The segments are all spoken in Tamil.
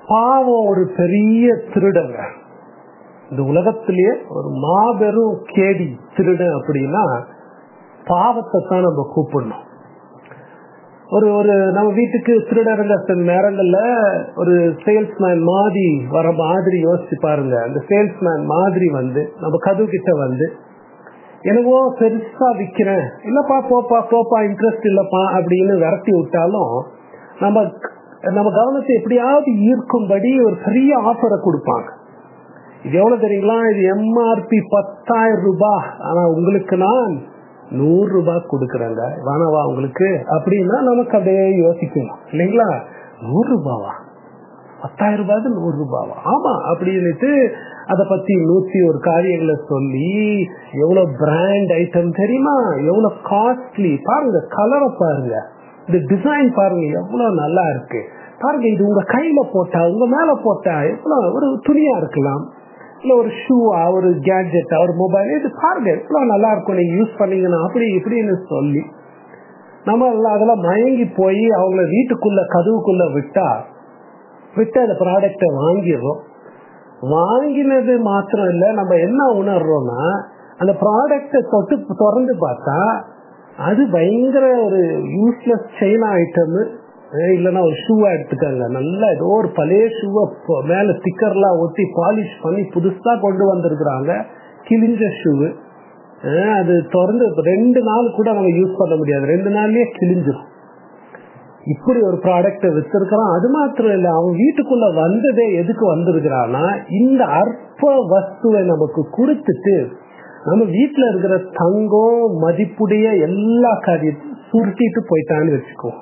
பாவம் ஒரு பெரிய திருடங்க இந்த உலகத்திலேயே ஒரு மாபெரும் கேடி திருடன் அப்படின்னா பாவத்தை தான் நம்ம கூப்பிடணும் ஒரு ஒரு நம்ம வீட்டுக்கு திருடருங்க சில நேரங்கள்ல ஒரு சேல்ஸ்மேன் மாதிரி வர மாதிரி யோசிச்சு பாருங்க அந்த சேல்ஸ்மேன் மாதிரி வந்து நம்ம கது கிட்ட வந்து எனவோ பெருசா விக்கிறேன் இல்லப்பா போப்பா போப்பா இன்ட்ரெஸ்ட் இல்லப்பா அப்படின்னு விரட்டி விட்டாலும் நம்ம நம்ம கவனத்தை எப்படியாவது ஈர்க்கும்படி ஒரு பெரிய ஆஃபரை கொடுப்பாங்க இது எவ்வளவு தெரியுங்களா இது எம்ஆர்பி பத்தாயிரம் ரூபாய் ஆனா உங்களுக்கு நான் நூறு ரூபாய் கொடுக்குறேங்க வேணவா உங்களுக்கு அப்படின்னா நமக்கு அப்படியே யோசிக்கணும் இல்லைங்களா நூறு ரூபாவா பத்தாயிரம் ரூபாய் நூறு ரூபாவா ஆமா அப்படின்னுட்டு அதை பத்தி நூத்தி ஒரு காரியங்களை சொல்லி எவ்வளவு பிராண்ட் ஐட்டம் தெரியுமா எவ்வளவு காஸ்ட்லி பாருங்க கலரை பாருங்க இந்த டிசைன் பாருங்க எவ்வளவு நல்லா இருக்கு பாருங்க இது உங்க கையில போட்டா உங்க மேல போட்டா எவ்வளவு ஒரு துணியா இருக்கலாம் இல்ல ஒரு ஷூவா ஒரு கேட்ஜெட்டா ஒரு மொபைல் இது பாருங்க எவ்வளவு நல்லா இருக்கும் நீங்க யூஸ் பண்ணீங்கன்னா அப்படி இப்படின்னு சொல்லி நம்ம அதெல்லாம் மயங்கி போய் அவங்கள வீட்டுக்குள்ள கதவுக்குள்ள விட்டா விட்டு அந்த ப்ராடக்டை வாங்கிடுறோம் வாங்கினது மாத்திரம் இல்ல நம்ம என்ன உணர்றோம்னா அந்த ப்ராடக்டை தொட்டு திறந்து பார்த்தா அது பயங்கர ஒரு யூஸ்லெஸ் சைனா ஐட்டம் இல்லைன்னா ஒரு ஷூவா எடுத்துக்காங்க நல்லா ஏதோ ஒரு பழைய ஷூவை மேல ஸ்டிக்கர்லாம் ஒட்டி பாலிஷ் பண்ணி புதுசா கொண்டு வந்திருக்கிறாங்க கிழிஞ்ச ஷூவு அது திறந்து ரெண்டு நாள் கூட நம்ம யூஸ் பண்ண முடியாது ரெண்டு நாள்லயே கிழிஞ்சிடும் இப்படி ஒரு ப்ராடக்ட வித்திருக்கிறான் அது மாத்திரம் இல்ல அவன் வீட்டுக்குள்ள வந்ததே எதுக்கு வந்திருக்கிறான்னா இந்த அற்ப வஸ்துவை நமக்கு கொடுத்துட்டு நம்ம வீட்டுல இருக்கிற தங்கம் மதிப்புடைய எல்லா காரியத்தையும் சுருட்டிட்டு போயிட்டான்னு வச்சுக்கோ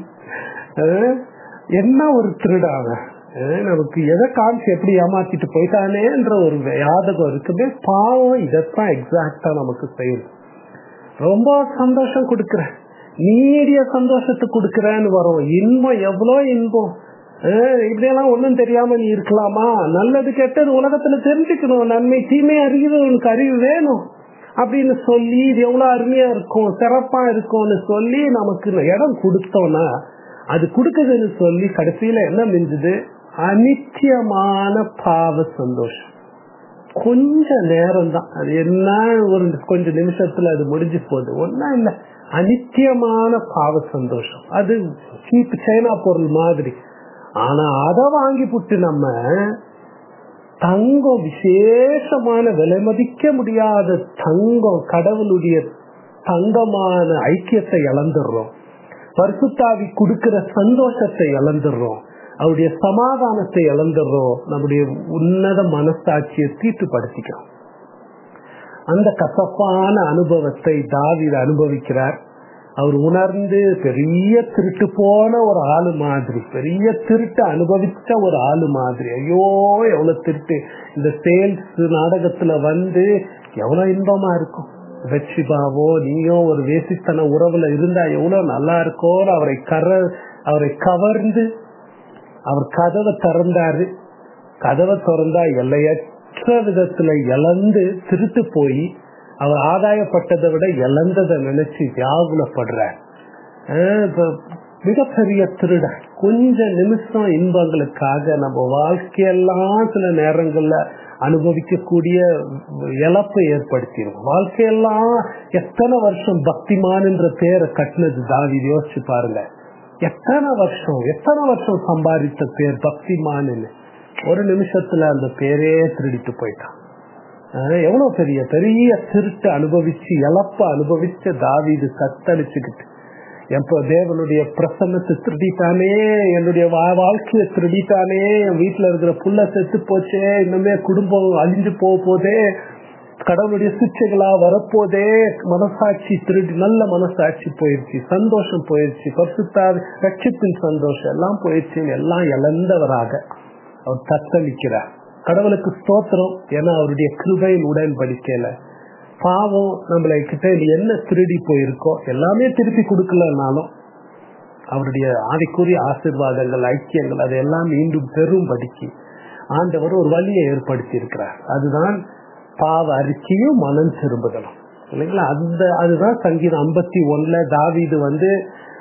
என்ன ஒரு திருடாங்க நமக்கு எதை காமிச்சு எப்படி ஏமாத்திட்டு போயிட்டானேன்ற ஒரு யாதகம் இருக்குமே பாவம் இதைத்தான் எக்ஸாக்டா நமக்கு செய்யும் ரொம்ப சந்தோஷம் கொடுக்குறேன் நீடிய சந்தோஷத்தை கொடுக்குறேன்னு வரும் இன்பம் எவ்வளோ இன்பம் இப்படியெல்லாம் ஒன்றும் தெரியாம நீ இருக்கலாமா நல்லது கெட்டது உலகத்துல தெரிஞ்சுக்கணும் நன்மை தீமை அறிவு உனக்கு அறிவு வேணும் அப்படின்னு சொல்லி இது எவ்வளவு அருமையா இருக்கும் சிறப்பா இருக்கும்னு சொல்லி நமக்கு இடம் கொடுத்தோம்னா அது கொடுக்குதுன்னு சொல்லி கடைசியில என்ன மிஞ்சுது அனித்தியமான பாவ சந்தோஷம் கொஞ்ச நேரம் தான் அது என்ன ஒரு கொஞ்ச நிமிஷத்துல அது முடிஞ்சு போகுது ஒன்னா இல்ல அனித்தியமான பாவ சந்தோஷம் அது சீப் சைனா பொருள் மாதிரி ஆனா அதை வாங்கி புட்டு நம்ம தங்கம் விசேஷமான விலை மதிக்க முடியாத தங்கம் கடவுளுடைய தங்கமான ஐக்கியத்தை இழந்துடுறோம் பரிசுத்தாவி கொடுக்கிற சந்தோஷத்தை இழந்துடுறோம் அவருடைய சமாதானத்தை இழந்துடுறோம் நம்முடைய உன்னத மனசாட்சியை தீட்டுப்படுத்திக்கிறோம் அந்த கசப்பான அனுபவத்தை தாவித அனுபவிக்கிறார் அவர் உணர்ந்து பெரிய திருட்டு போன ஒரு ஆளு மாதிரி பெரிய திருட்டு அனுபவிச்ச ஒரு ஆளு மாதிரி ஐயோ எவ்வளவு திருட்டு இந்த சேல்ஸ் நாடகத்துல வந்து எவ்வளவு இன்பமா இருக்கும் வெற்றிபாவோ நீயோ ஒரு வேசித்தன உறவுல இருந்தா எவ்வளவு நல்லா இருக்கோன்னு அவரை கர அவரை கவர்ந்து அவர் கதவை திறந்தாரு கதவை திறந்தா எல்லையற்ற விதத்துல இழந்து திருட்டு போய் அவர் ஆதாயப்பட்டதை விட இழந்ததை நினைச்சு வியாகுலப்படுறார் மிகப்பெரிய திருட கொஞ்ச நிமிஷம் இன்பங்களுக்காக நம்ம வாழ்க்கையெல்லாம் சில நேரங்கள்ல அனுபவிக்கக்கூடிய இழப்பை ஏற்படுத்திடும் வாழ்க்கையெல்லாம் எத்தனை வருஷம் பக்திமான் என்ற பேரை கட்டினது தாவி யோசிச்சு பாருங்க எத்தனை வருஷம் எத்தனை வருஷம் சம்பாதித்த பேர் பக்திமான் ஒரு நிமிஷத்துல அந்த பேரே திருடிட்டு போயிட்டான் எவ்வளவு பெரிய பெரிய திருட்டு அனுபவிச்சு இழப்ப அனுபவிச்ச தாவிது சத்தளிச்சுக்கிட்டு எப்ப தேவனுடைய பிரசன்னத்தை திருடிட்டானே என்னுடைய வாழ்க்கையை திருடிட்டானே என் வீட்டுல இருக்கிற புள்ள செத்து போச்சே இன்னுமே குடும்பம் அழிஞ்சு போக போதே கடவுளுடைய சிச்சைகளா வரப்போதே மனசாட்சி திருடி நல்ல மனசாட்சி போயிருச்சு சந்தோஷம் போயிருச்சு பரிசுத்தா ரட்சிப்பின் சந்தோஷம் எல்லாம் போயிருச்சு எல்லாம் இழந்தவராக அவர் தத்தளிக்கிறார் கடவுளுக்கு ஸ்தோத்திரம் ஏன்னா அவருடைய கிருபையில் உடன்படிக்கல பாவம் நம்மளை கிட்ட என்ன திருடி போயிருக்கோ எல்லாமே திருப்பி கொடுக்கலனாலும் அவருடைய ஆவிக்குரிய ஆசிர்வாதங்கள் ஐக்கியங்கள் அதெல்லாம் மீண்டும் பெரும் படிக்கு ஆண்டவர் ஒரு வழியை ஏற்படுத்தி இருக்கிறார் அதுதான் பாவ அறிக்கையும் மனம் திரும்புதலும் இல்லைங்களா அந்த அதுதான் சங்கீதம் ஐம்பத்தி ஒன்னுல தாவிது வந்து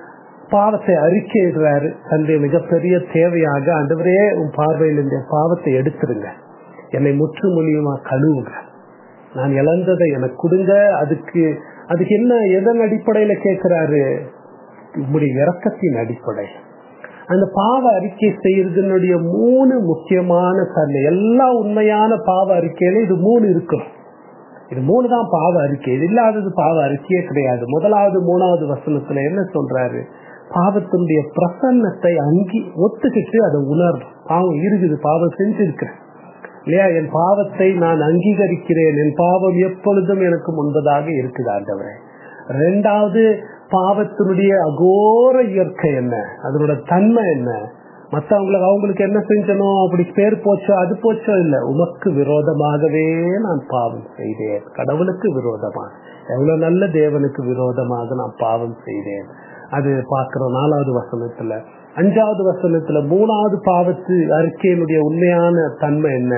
பாவத்தை அறிக்கையிடுறாரு தன்னுடைய மிகப்பெரிய தேவையாக ஆண்டவரே உன் பார்வையில் இந்த பாவத்தை எடுத்துருங்க என்னை முற்று மொழியுமா கழுவுங்க நான் இழந்ததை எனக்கு கொடுங்க அதுக்கு அதுக்கு என்ன எதன் அடிப்படையில கேட்கிறாரு உங்களுடைய இறக்கத்தின் அடிப்படை அந்த பாவ அறிக்கை செய்யறதுனுடைய மூணு முக்கியமான தன்மை எல்லா உண்மையான பாவ அறிக்கையில இது மூணு இருக்கணும் இது மூணு தான் பாவ அறிக்கை இது இல்லாதது பாவ அறிக்கையே கிடையாது முதலாவது மூணாவது வசனத்துல என்ன சொல்றாரு பாவத்தினுடைய பிரசன்னத்தை அங்கி ஒத்துக்கிட்டு அதை உணர்றோம் பாவம் இருக்குது பாவம் செஞ்சிருக்கிறேன் இல்லையா என் பாவத்தை நான் அங்கீகரிக்கிறேன் என் பாவம் எப்பொழுதும் எனக்கு முன்பதாக இருக்குது ஆண்டவரே ரெண்டாவது பாவத்தினுடைய அகோர இயற்கை என்ன அதனோட தன்மை என்ன மற்றவங்களுக்கு அவங்களுக்கு என்ன செஞ்சனோ அப்படி பேர் போச்சோ அது போச்சோ இல்ல உமக்கு விரோதமாகவே நான் பாவம் செய்தேன் கடவுளுக்கு விரோதமாக எவ்வளவு நல்ல தேவனுக்கு விரோதமாக நான் பாவம் செய்தேன் அது பாக்குறோம் நாலாவது வசனத்துல அஞ்சாவது வசனத்துல மூணாவது பாவத்து அறிக்கையினுடைய உண்மையான தன்மை என்ன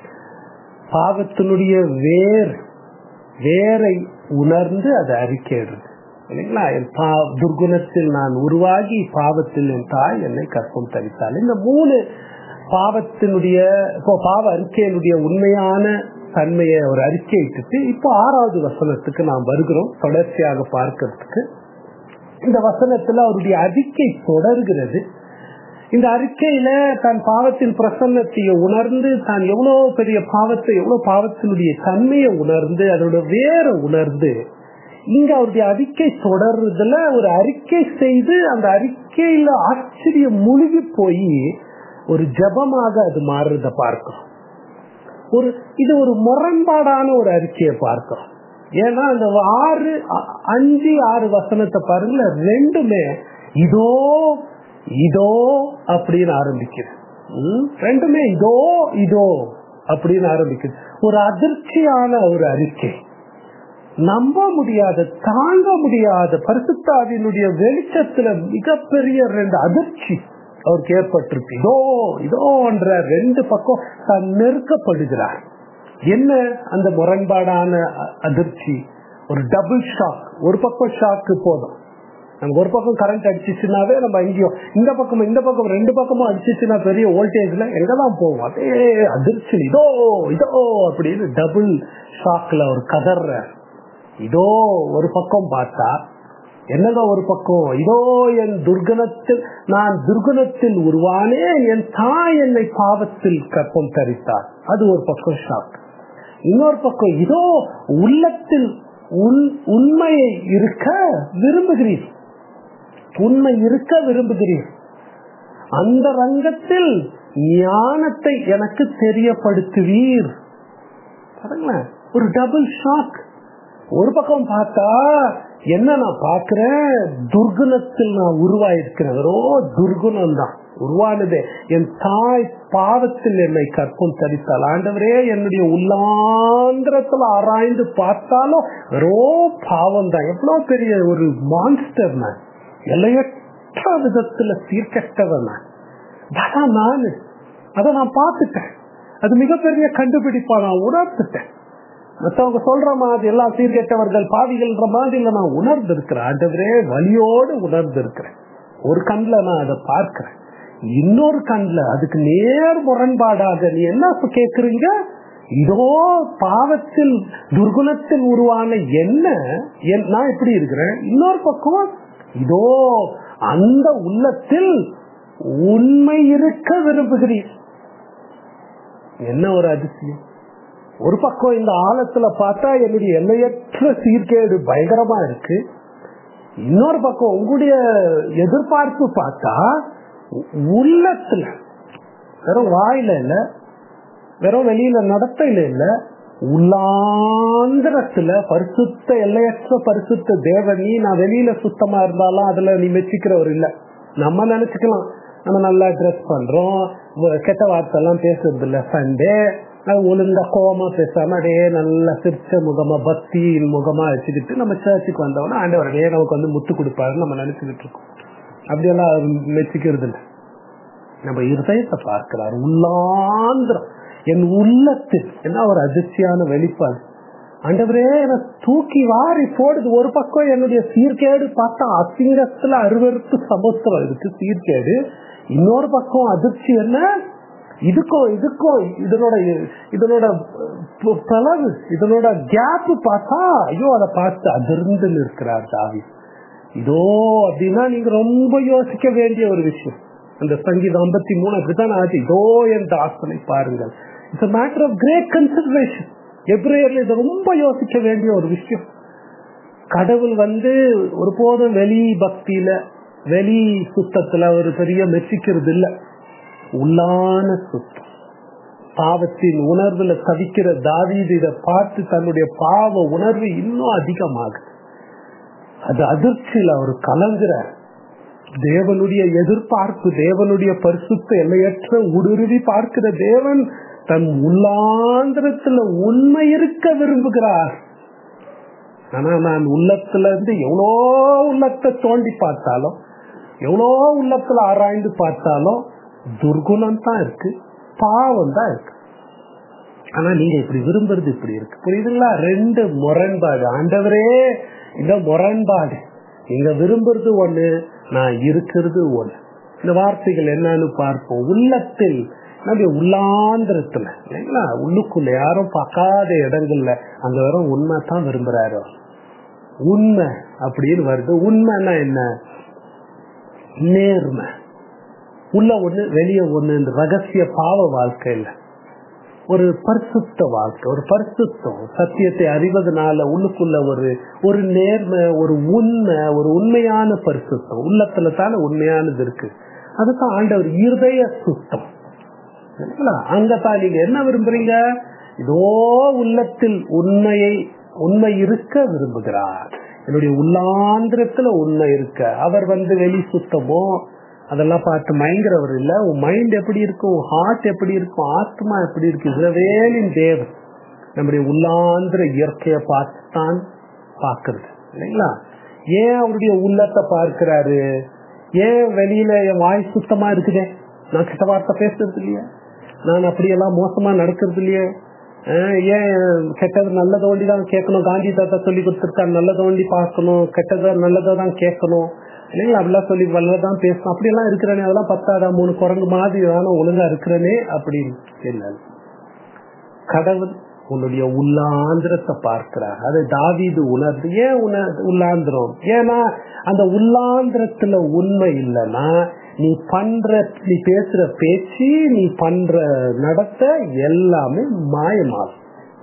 பாவத்தினுடைய வேர் வேரை உணர்ந்து அதை அறிக்கையிடுறது இல்லைங்களா என் பா துர்குணத்தில் நான் உருவாகி பாவத்தில் என் தாய் என்னை கற்பம் தரித்தாள் இந்த மூணு பாவத்தினுடைய இப்போ பாவ அறிக்கையினுடைய உண்மையான தன்மையை அவர் அறிக்கையிட்டு இப்போ ஆறாவது வசனத்துக்கு நாம் வருகிறோம் தொடர்ச்சியாக பார்க்கறதுக்கு இந்த வசனத்துல அவருடைய அறிக்கை தொடர்கிறது இந்த அறிக்கையில தன் பாவத்தின் பிரசன்னத்தையை உணர்ந்து தான் எவ்வளவு பெரிய பாவத்தை எவ்வளவு பாவத்தினுடைய தன்மையை உணர்ந்து அதோட வேற உணர்ந்து இங்க அவருடைய அறிக்கை தொடர்றதுல ஒரு அறிக்கை செய்து அந்த அறிக்கையில ஆச்சரியம் முழுகி போய் ஒரு ஜபமாக அது மாறுறத பார்க்கிறோம் ஒரு இது ஒரு முரண்பாடான ஒரு அறிக்கையை பார்க்கிறோம் ஏன்னா அந்த ஆறு அஞ்சு ஆறு வசனத்தை பாருங்கள ரெண்டுமே இதோ இதோ அப்படின்னு ஆரம்பிக்குது ரெண்டுமே இதோ இதோ அப்படின்னு ஆரம்பிக்குது ஒரு அதிர்ச்சியான ஒரு அறிக்கை நம்ப முடியாத தாங்க முடியாத பரிசுத்தாவினுடைய வெளிச்சத்துல மிகப்பெரிய ரெண்டு அதிர்ச்சி அவருக்கு ஏற்பட்டிருக்கு இதோ இதோன்ற ரெண்டு பக்கம் தான் நெருக்கப்படுகிறார் என்ன அந்த முரண்பாடான அதிர்ச்சி ஒரு டபுள் ஷாக் ஒரு பக்கம் ஷாக்கு போதும் நமக்கு ஒரு பக்கம் கரண்ட் அடிச்சிச்சுனாவே நம்ம எங்கேயும் இந்த பக்கம் இந்த பக்கம் ரெண்டு பக்கமும் அடிச்சிச்சுன்னா பெரிய வோல்டேஜ்ல எங்கதான் போவோம் அதே அதிர்ச்சி இதோ இதோ அப்படின்னு டபுள் ஷாக்ல ஒரு கதற இதோ ஒரு பக்கம் பார்த்தா என்னதோ ஒரு பக்கம் இதோ என் துர்கணத்தில் நான் துர்குணத்தில் உருவானேன் என் தாய் என்னை பாவத்தில் கற்பம் தரித்தார் அது ஒரு பக்கம் ஷாக் இன்னொரு பக்கம் இதோ உள்ளத்தில் உண்மையை இருக்க விரும்புகிறீர் உண்மை இருக்க விரும்புகிறீர் அந்த ரங்கத்தில் ஞானத்தை எனக்கு தெரியப்படுத்துவீர் பாருங்களேன் ஒரு டபுள் ஷாக் ஒரு பக்கம் பார்த்தா என்ன நான் பாக்குறேன் துர்குணத்தில் நான் உருவாயிருக்கிறேன் வெறும் துர்குணம் தான் உருவானதே என் தாய் பாவத்தில் என்னை கற்பம் தரித்தாள் ஆண்டவரே என்னுடைய உள்ளாந்திரத்துல ஆராய்ந்து பார்த்தாலும் வெறும் பாவம் தான் எவ்வளவு பெரிய ஒரு மான்ஸ்டர் நான் எல்லையற்ற விதத்துல சீர்கெட்டவன் நான் அதான் நானு அதை நான் பார்த்துட்டேன் அது மிகப்பெரிய கண்டுபிடிப்பா நான் உணர்த்துட்டேன் மற்றவங்க சொல்ற மாதிரி எல்லாம் சீர்கெட்டவர்கள் பாவிகள்ன்ற மாதிரி நான் உணர்ந்து இருக்கிறேன் ஆண்டவரே வழியோடு உணர்ந்து இருக்கிறேன் ஒரு கண்ணில் நான் அதை பார்க்கிறேன் இன்னொரு கண்ணில் அதுக்கு நேர் முரண்பாடாக நீ என்ன கேக்குறீங்க இதோ பாவத்தில் துர்குணத்தில் உருவான என்ன நான் எப்படி இருக்கிறேன் இன்னொரு பக்கம் இதோ அந்த உள்ளத்தில் உண்மை இருக்க விரும்புகிறீர் என்ன ஒரு அதிசயம் ஒரு பக்கம் இந்த ஆழத்துல பார்த்தா என்னுடைய எல்லையற்ற சீர்கேடு பயங்கரமா இருக்கு இன்னொரு பக்கம் உங்களுடைய எதிர்பார்ப்பு பார்த்தா உள்ளத்துல வெறும் வாயில இல்ல வெறும் வெளியில நடத்தையில இல்ல உள்ளாந்திரத்துல பரிசுத்த எல்லையற்ற பரிசுத்த தேவனி நான் வெளியில சுத்தமா இருந்தாலும் அதுல நீ மெச்சிக்கிறவர் இல்ல நம்ம நினைச்சுக்கலாம் நம்ம நல்லா ட்ரெஸ் பண்றோம் கெட்ட வார்த்தை எல்லாம் பேசுறது இல்ல சண்டே ஒழுங்கா கோவமா பேசாம அப்படியே நல்லா சிரிச்ச முகமா பக்தியின் முகமா வச்சுக்கிட்டு நம்ம சர்ச்சுக்கு வந்தோம்னா ஆண்டவரே நமக்கு வந்து முத்து கொடுப்பாருன்னு நம்ம நினைச்சுக்கிட்டு இருக்கோம் அப்படியெல்லாம் மெச்சிக்கிறது இல்லை நம்ம இருதயத்தை பார்க்கிறார் உள்ளாந்திரம் என் உள்ளத்தில் என்ன ஒரு அதிர்ச்சியான வெளிப்பாடு ஆண்டவரே என்னை தூக்கி வாரி போடுது ஒரு பக்கம் என்னுடைய சீர்கேடு பார்த்தா அசிங்கத்துல அருவறுத்து சமுத்திரம் இருக்கு சீர்கேடு இன்னொரு பக்கம் அதிர்ச்சி என்ன இதுக்கும் இதுக்கும் இதனோட இதனோட தொலைவு இதனோட கேப் பார்த்தா ஐயோ அதை பார்த்து அதிர்ந்து நிற்கிறார் தாவி இதோ அப்படின்னா நீங்க ரொம்ப யோசிக்க வேண்டிய ஒரு விஷயம் அந்த சங்கீதம் ஐம்பத்தி மூணு அப்படித்தான் ஆச்சு இதோ என் தாசனை பாருங்கள் it's matter of great consideration எப்ரேயர்ல இதை ரொம்ப யோசிக்க வேண்டிய ஒரு விஷயம் கடவுள் வந்து ஒருபோதும் வெளி பக்தியில வெளி சுத்தத்துல ஒரு பெரிய மெச்சிக்கிறது இல்ல உள்ளான சுத்தம் பாவத்தின் உணர்வுல தவிக்கிற தாவீது இதை பார்த்து தன்னுடைய பாவ உணர்வு இன்னும் அதிகமாகுது அது அதிர்ச்சியில் அவர் கலங்குறார் தேவனுடைய எதிர்பார்ப்பு தேவனுடைய பரிசுத்த எல்லையற்ற உடுருவி பார்க்கிற தேவன் தன் உள்ளாந்திரத்துல உண்மை இருக்க விரும்புகிறார் ஆனா நான் உள்ளத்துல இருந்து எவ்வளோ உள்ளத்தை தோண்டி பார்த்தாலும் எவ்வளோ உள்ளத்துல ஆராய்ந்து பார்த்தாலும் துர்குணம் தான் இருக்கு பாவம் தான் இருக்கு ஆனா நீங்க இப்படி விரும்புறது இப்படி இருக்கு புரியுதுங்களா ரெண்டு முரண்பாடு ஆண்டவரே இந்த முரண்பாடு நீங்க விரும்புறது ஒண்ணு நான் இருக்கிறது ஒண்ணு இந்த வார்த்தைகள் என்னன்னு பார்ப்போம் உள்ளத்தில் நம்முடைய உள்ளாந்திரத்துல இல்லைங்களா உள்ளுக்குள்ள யாரும் பார்க்காத இடங்கள்ல அங்க வரும் உண்மை தான் விரும்புறாரு உண்மை அப்படின்னு வருது உண்மைன்னா என்ன நேர்மை உள்ள ஒண்ணு வெளியே ஒண்ணு இந்த ரகசிய பாவ வாழ்க்கை இல்ல ஒரு பரிசுத்த வாழ்க்கை ஒரு பரிசுத்தம் சத்தியத்தை அறிவதனால உள்ளுக்குள்ள ஒரு ஒரு நேர்மை ஒரு உண்மை ஒரு உண்மையான பரிசுத்தம் உள்ளத்துல தானே உண்மையானது இருக்கு அதுதான் ஆண்டவர் இருதய சுத்தம் அங்கதான் நீங்க என்ன விரும்புறீங்க இதோ உள்ளத்தில் உண்மையை உண்மை இருக்க விரும்புகிறார் என்னுடைய உள்ளாந்திரத்துல உண்மை இருக்க அவர் வந்து வெளி சுத்தமோ அதெல்லாம் பார்த்து மயங்குறவர் இல்ல உன் மைண்ட் எப்படி இருக்கும் ஹார்ட் எப்படி இருக்கும் ஆத்மா எப்படி இருக்கு இஸ்ரவேலின் தேவன் நம்முடைய உள்ளாந்திர இயற்கையை பார்த்துதான் பார்க்கறது இல்லைங்களா ஏன் அவருடைய உள்ளத்தை பார்க்கிறாரு ஏன் வெளியில என் வாய் சுத்தமா இருக்குதே நான் கிட்ட வார்த்தை பேசுறது இல்லையா நான் அப்படியெல்லாம் மோசமா நடக்கிறது இல்லையே ஏன் கெட்டது நல்லதை ஒண்டி தான் கேட்கணும் காந்தி தாத்தா சொல்லி கொடுத்துருக்காரு நல்லதை ஒண்டி பார்க்கணும் கெட்டதை நல்லதை தான் கேட்கணும் இல்லைங்களா அப்படிலாம் சொல்லி நல்லதான் பேசணும் அப்படியெல்லாம் இருக்கிறனே அதெல்லாம் பத்தாதா மூணு குரங்கு மாதிரி தானே ஒழுங்கா இருக்கிறனே அப்படின்னு இல்லை கடவுள் உன்னுடைய உள்ளாந்திரத்தை பார்க்கிறார் அதை தாவீது உணர்ந்து ஏன் உண உள்ளாந்திரம் ஏன்னா அந்த உள்ளாந்திரத்துல உண்மை இல்லைன்னா நீ பண்ற நீ பேசுற பேச்சு நீ பண்ற நடத்த எல்லாமே மாயமாகும்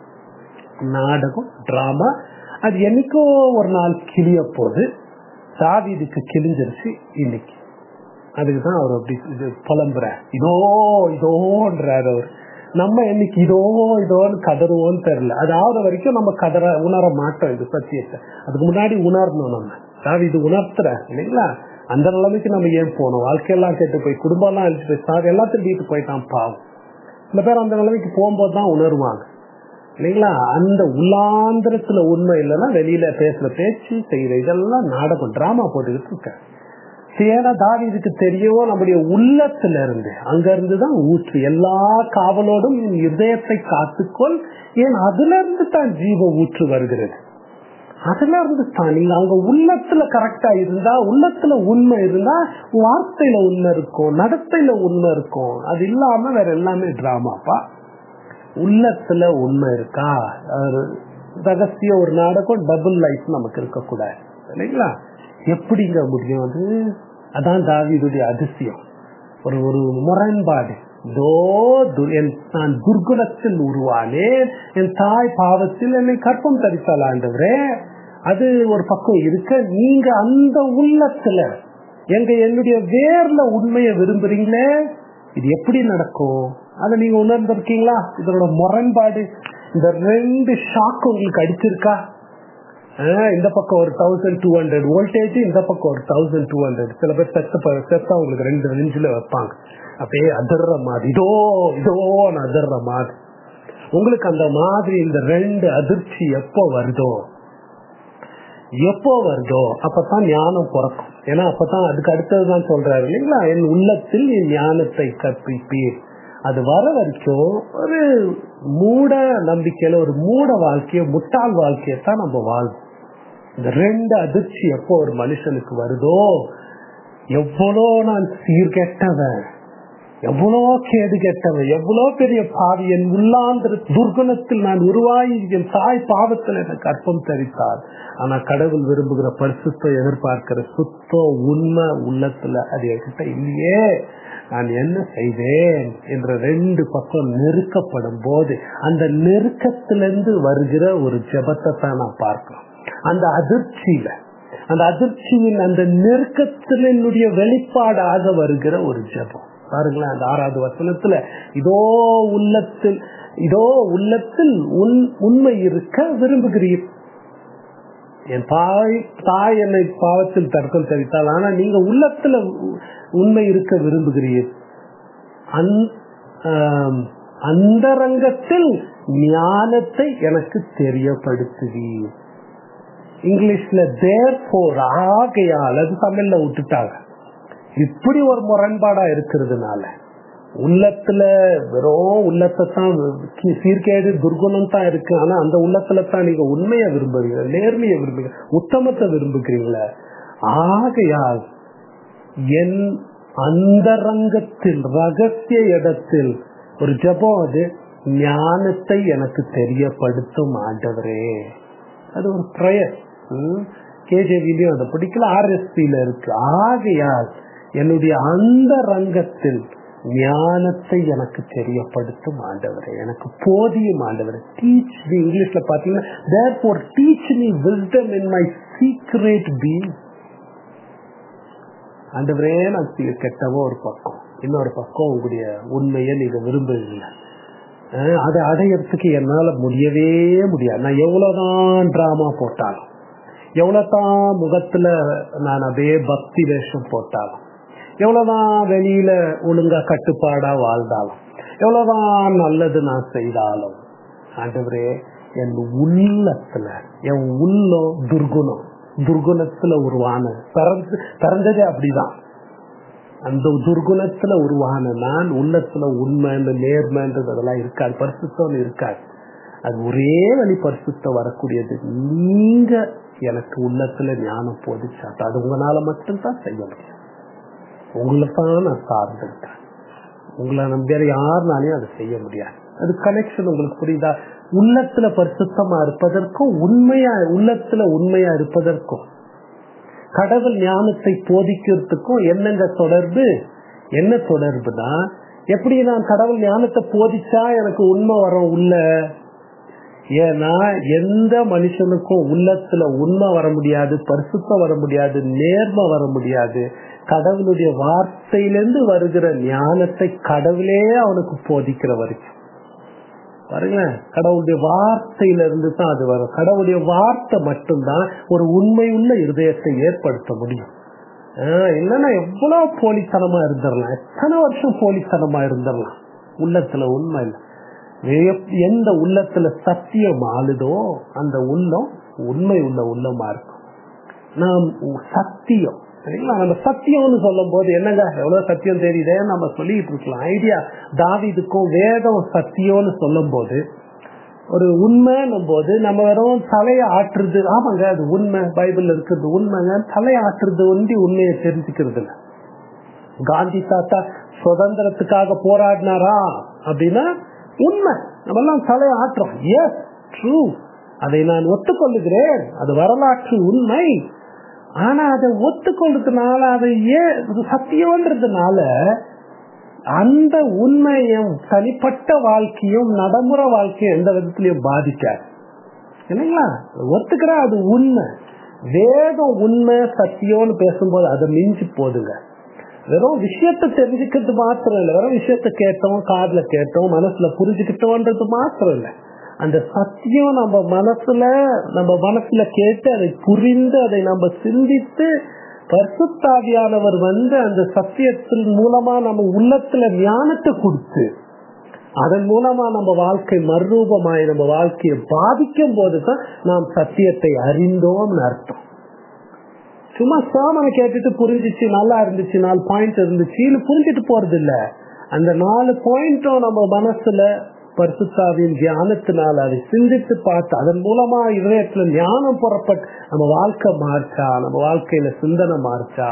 நாடகம் டிராமா அது என்னைக்கோ ஒரு நாள் கிளிய போது தாவீதுக்கு கிழிஞ்சிருச்சு இன்னைக்கு அதுக்குதான் அவர் அப்படி இது புலம்புற இதோ இதோன்றார் அவர் நம்ம என்னைக்கு இதோ இதோன்னு கதறுவோன்னு தெரியல அது ஆகுற வரைக்கும் நம்ம கதற உணர மாட்டோம் இது சத்தியத்தை அதுக்கு முன்னாடி உணரணும் நம்ம தாவீது உணர்த்துற இல்லைங்களா அந்த நிலைமைக்கு நம்ம ஏன் போகணும் வாழ்க்கையெல்லாம் கேட்டு போய் குடும்பம் எல்லாம் அழிச்சு போய் சார் எல்லாத்தையும் வீட்டு போயிட்டான் பாவம் சில பேர் அந்த நிலைமைக்கு போகும்போது தான் உணர்வாங்க இல்லைங்களா அந்த உள்ளாந்திரத்துல உண்மை இல்லைன்னா வெளியில பேசுற பேச்சு செய்யற இதெல்லாம் நாடகம் டிராமா போட்டுக்கிட்டு இருக்க ஏன்னா தாவீதுக்கு தெரியும் நம்முடைய உள்ளத்துல இருந்து அங்க இருந்துதான் ஊற்று எல்லா காவலோடும் இதயத்தை காத்துக்கொள் ஏன் அதுல இருந்து தான் ஜீவ ஊற்று வருகிறது அதுல இருந்து தான் நீங்க அங்க உள்ளத்துல கரெக்டா இருந்தா உள்ளத்துல உண்மை இருந்தா வார்த்தையில உண்மை இருக்கும் நடத்தையில உண்மை இருக்கும் அது இல்லாம வேற எல்லாமே டிராமாப்பா உள்ளத்துல உண்மை இருக்கா ரகசிய ஒரு நாடகம் டபுள் லைஃப் நமக்கு இருக்கக்கூடாது இல்லைங்களா எப்படிங்க முடியும் அது அதான் தாவியுடைய அதிசயம் ஒரு ஒரு முரண்பாடு தோ நான் துர்குணத்தில் உருவானேன் என் தாய் பாவத்தில் என்னை கற்பம் தரித்தால் ஆண்டவரே அது ஒரு பக்கம் இருக்க நீங்க அந்த உள்ளத்துல எங்க என்னுடைய வேர்ல உண்மையை விரும்புறீங்களே இது எப்படி நடக்கும் அதை நீங்க உணர்ந்திருக்கீங்களா இதனோட முரண்பாடு இந்த ரெண்டு ஷாக் உங்களுக்கு அடிச்சிருக்கா இந்த பக்கம் ஒரு தௌசண்ட் டூ ஹண்ட்ரட் வோல்டேஜ் இந்த பக்கம் ஒரு தௌசண்ட் டூ ஹண்ட்ரட் சில பேர் செத்த செத்தா உங்களுக்கு ரெண்டு நெஞ்சில வைப்பாங்க அப்படியே அதிர்ற மாதிரி இதோ இதோன்னு அதிர்ற மாதிரி உங்களுக்கு அந்த மாதிரி இந்த ரெண்டு அதிர்ச்சி எப்போ வருதோ எப்போ வருதோ அப்பதான் ஞானம் பிறக்கும் ஏன்னா அப்பதான் அதுக்கு அடுத்ததுதான் சொல்றாரு இல்லைங்களா என் உள்ளத்தில் என் ஞானத்தை கற்பிப்பீர் அது வர வரைக்கும் ஒரு மூட நம்பிக்கையில ஒரு மூட வாழ்க்கைய முட்டாள் வாழ்க்கையை தான் நம்ம வாழ்வோம் இந்த ரெண்டு அதிர்ச்சி எப்போ ஒரு மனுஷனுக்கு வருதோ எவ்வளோ நான் சீர்கெட்டவன் எவ்வளோ கேடு கெட்டவன் எவ்வளோ பெரிய பாவி என் உள்ளாந்திர துர்குணத்தில் நான் உருவாகி என் தாய் பாவத்தில் எனக்கு அற்பம் தரித்தார் ஆனா கடவுள் விரும்புகிற பரிசுத்தம் எதிர்பார்க்கிற சுத்தம் உண்மை உள்ளத்துல அது என்கிட்ட இல்லையே நான் என்ன செய்தேன் என்ற ரெண்டு பக்கம் நெருக்கப்படும் போது அந்த நெருக்கத்திலிருந்து வருகிற ஒரு ஜபத்தை தான் நான் பார்க்கிறோம் அந்த அதிர்ச்சியில அந்த அதிர்ச்சியின் அந்த நெருக்கத்தினுடைய வெளிப்பாடாக வருகிற ஒரு ஜபம் பாருங்களேன் அந்த ஆறாவது வசனத்துல இதோ உள்ளத்தில் இதோ உள்ளத்தில் உண்மை இருக்க விரும்புகிறீர் என் தாய் தாய் என்னை பாவத்தில் தர்க்கம் தெரிவித்தால் ஆனா நீங்க உள்ளத்துல உண்மை இருக்க விரும்புகிறீர் அந்தரங்கத்தில் ஞானத்தை எனக்கு தெரியப்படுத்துவீர் இங்கிலீஷ்ல தேர் போர் ஆகையால் அது தமிழ்ல விட்டுட்டாங்க இப்படி ஒரு முரண்பாடா இருக்கிறதுனால உள்ளத்துல வெறும் உள்ளத்தை தான் சீர்கேடு துர்குணம் தான் இருக்கு ஆனா அந்த உள்ளத்துல தான் நீங்க உண்மையை விரும்புறீங்க நேர்மையை விரும்புகிறீங்க உத்தமத்தை விரும்புகிறீங்களா ஆகையால் என் அந்தரங்கத்தில் ரகசிய இடத்தில் ஒரு ஜபம் அது ஞானத்தை எனக்கு தெரியப்படுத்தும் ஆண்டவரே அது ஒரு ப்ரயர் கேஜேவிலையும் அதை பிடிக்கல ஆர்எஸ்பியில இருக்கு ஆகையால் என்னுடைய அந்த ரங்கத்தில் ஞானத்தை எனக்கு தெரியப்படுத்தும் ஆண்டவரே எனக்கு போதியும் ஆண்டவரே டீச் மீ இங்கிலீஷ்ல பாத்தீங்கன்னா therefore teach me wisdom in my secret be ஆண்டவரே நான் கெட்டவோ ஒரு பக்கம் இன்னொரு பக்கம் உங்களுடைய உண்மையை நீங்க விரும்புவீங்க அதை அடையறதுக்கு என்னால முடியவே முடியாது நான் எவ்வளவுதான் டிராமா போட்டாலும் எவ்வளவுதான் முகத்துல நான் அப்படியே பக்தி வேஷம் போட்டாலும் எவ்வளவுதான் வெளியில ஒழுங்கா கட்டுப்பாடா வாழ்ந்தாலும் எவ்வளவுதான் நல்லது நான் செய்தாலும் ஆண்டவரே என் உள்ளத்துல என் உள்ளம் துர்குணம் துர்குணத்துல உருவான பிறந்ததே அப்படிதான் அந்த துர்குணத்துல உருவான நான் உள்ளத்துல உண்மை நேர்மைன்றது அதெல்லாம் இருக்காது பரிசுத்தம் இருக்காது அது ஒரே வழி பரிசுத்தம் வரக்கூடியது நீங்க எனக்கு உள்ளத்துல ஞானம் போதிச்சாட்டும் அது உங்களால மட்டும்தான் செய்ய முடியும் உங்களை தான் நான் சார்ந்திருக்கேன் உங்களை நம்ம வேற யாருனாலையும் அதை செய்ய முடியாது அது கனெக்ஷன் உங்களுக்கு புரியுதா உள்ளத்துல பரிசுத்தமா இருப்பதற்கும் உண்மையா உள்ளத்துல உண்மையா இருப்பதற்கும் கடவுள் ஞானத்தை போதிக்கிறதுக்கும் என்னங்க தொடர்பு என்ன தொடர்புனா எப்படி நான் கடவுள் ஞானத்தை போதிச்சா எனக்கு உண்மை வரும் உள்ள ஏன்னா எந்த மனுஷனுக்கும் உள்ளத்துல உண்மை வர முடியாது பரிசுத்தம் வர முடியாது நேர்மை வர முடியாது கடவுளுடைய வார்த்தையிலிருந்து வருகிற ஞானத்தை கடவுளே அவனுக்கு போதிக்கிற வரைக்கும் பாருங்களேன் கடவுளுடைய வார்த்தையில இருந்து தான் அது வரும் கடவுளுடைய வார்த்தை மட்டும்தான் ஒரு உண்மையுள்ள இருதயத்தை ஏற்படுத்த முடியும் இல்லைன்னா எவ்வளவு போலித்தனமா இருந்துடலாம் எத்தனை வருஷம் போலித்தனமா இருந்துடலாம் உள்ளத்துல உண்மை இல்லை எந்த உள்ளத்துல சத்தியம் ஆளுதோ அந்த உள்ளம் உண்மை உள்ள உள்ளமா இருக்கும் நாம் சத்தியம் சரிங்களா நம்ம சத்தியம்னு சொல்லும் போது என்னங்க எவ்வளவு சத்தியம் தெரியுதே நம்ம சொல்லிட்டு இருக்கலாம் ஐடியா தாவிதுக்கும் வேதம் சத்தியம்னு சொல்லும் போது ஒரு உண்மைன்னும் போது நம்ம வெறும் தலையை ஆற்றுறது ஆமாங்க அது உண்மை பைபிள் இருக்கிறது உண்மைங்க தலையை ஆற்றுறது ஒண்டி உண்மையை தெரிஞ்சுக்கிறது இல்லை காந்தி தாத்தா சுதந்திரத்துக்காக போராடினாரா அப்படின்னா உண்மை நம்ம எல்லாம் தலையை ஆற்றுறோம் எஸ் ட்ரூ அதை நான் ஒத்துக்கொள்ளுகிறேன் அது வரலாற்று உண்மை ஆனா அதை ஒத்துக்கொள்றதுனால அதை ஏன் சத்தியம்ன்றதுனால அந்த உண்மையும் தனிப்பட்ட வாழ்க்கையும் நடைமுறை வாழ்க்கையும் எந்த விதத்திலையும் பாதிக்காது இல்லைங்களா ஒத்துக்கிற அது உண்மை வேதம் உண்மை சத்தியம்னு பேசும்போது அதை மிஞ்சி போதுங்க வெறும் விஷயத்த தெரிஞ்சுக்கிறது மாத்திரம் இல்லை வெறும் விஷயத்த கேட்டோம் காதுல கேட்டோம் மனசுல புரிஞ்சுக்கிட்டோன்றது மாத்திரம் இல்லை அந்த சத்தியம் நம்ம மனசுல நம்ம மனசுல கேட்டு அதை புரிந்து அதை நம்ம சிந்தித்து பரிசுத்தாவியானவர் வந்து அந்த சத்தியத்தின் மூலமா நம்ம உள்ளத்துல ஞானத்தை கொடுத்து அதன் மூலமா நம்ம வாழ்க்கை மறுரூபமாய் நம்ம வாழ்க்கையை பாதிக்கும் போதுதான் நாம் சத்தியத்தை அறிந்தோம்னு அர்த்தம் சும்மா சாமனை கேட்டுட்டு புரிஞ்சிச்சு நல்லா இருந்துச்சு நாலு பாயிண்ட் இருந்துச்சுன்னு புரிஞ்சுட்டு போறது இல்ல அந்த நாலு பாயிண்ட்டும் நம்ம மனசுல பரிசுத்தாவின் தியானத்தினால அதை சிந்தித்து பார்த்து அதன் மூலமா இதயத்துல ஞானம் புறப்பட்டு நம்ம வாழ்க்கை மாறிச்சா நம்ம வாழ்க்கையில சிந்தனை மாறிச்சா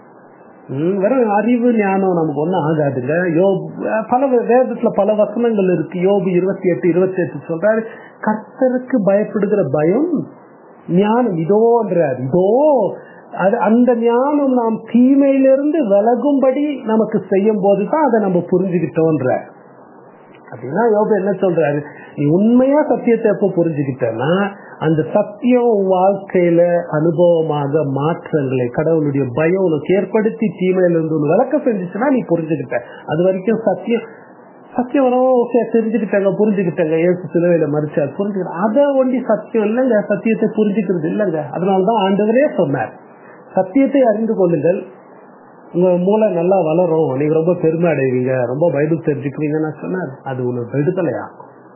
ம், வெறும் அறிவு ஞானம் நமக்கு ஒண்ணும் ஆகாதுங்க யோபு பல வே- வேதத்துல பல வசனங்கள் இருக்கு யோபு இருபத்தி எட்டு இருபத்தி எட்டு சொல்றாரு கர்த்தருக்கு பயப்படுகிற பயம் ஞானம் இதோன்றார் இதோ அது அந்த ஞானம் நாம் தீமையிலிருந்து விலகும்படி நமக்கு செய்யும் போதுதான் அதை நம்ம புரிஞ்சுக்கிட்டோன்றார் அப்படின்னா யோபு என்ன சொல்றாரு நீ உண்மையா சத்தியத்தை எப்ப புரிஞ்சுக்கிட்டனா அந்த சத்தியம் உன் வாழ்க்கையில அனுபவமாக மாற்றங்களை கடவுளுடைய பயம் உனக்கு ஏற்படுத்தி தீமையில இருந்து ஒன்று விளக்க செஞ்சுச்சுன்னா நீ புரிஞ்சுக்கிட்ட அது வரைக்கும் சத்தியம் சத்தியம் வரும் ஓகே தெரிஞ்சுக்கிட்டாங்க புரிஞ்சுக்கிட்டாங்க ஏசு சிலுவையில மறிச்சார் புரிஞ்சுக்கிட்ட அதை ஒண்டி சத்தியம் இல்லைங்க சத்தியத்தை புரிஞ்சுக்கிறது இல்லைங்க அதனாலதான் ஆண்டவரே சொன்னார் சத்தியத்தை அறிந்து கொள்ளுங்கள் உங்க மூளை நல்லா வளரும் நீங்க ரொம்ப பெருமை அடைவீங்க ரொம்ப பைபிள் தெரிஞ்சுக்குவீங்கன்னு நான் சொன்னார் அது உனக்கு விடுதலையா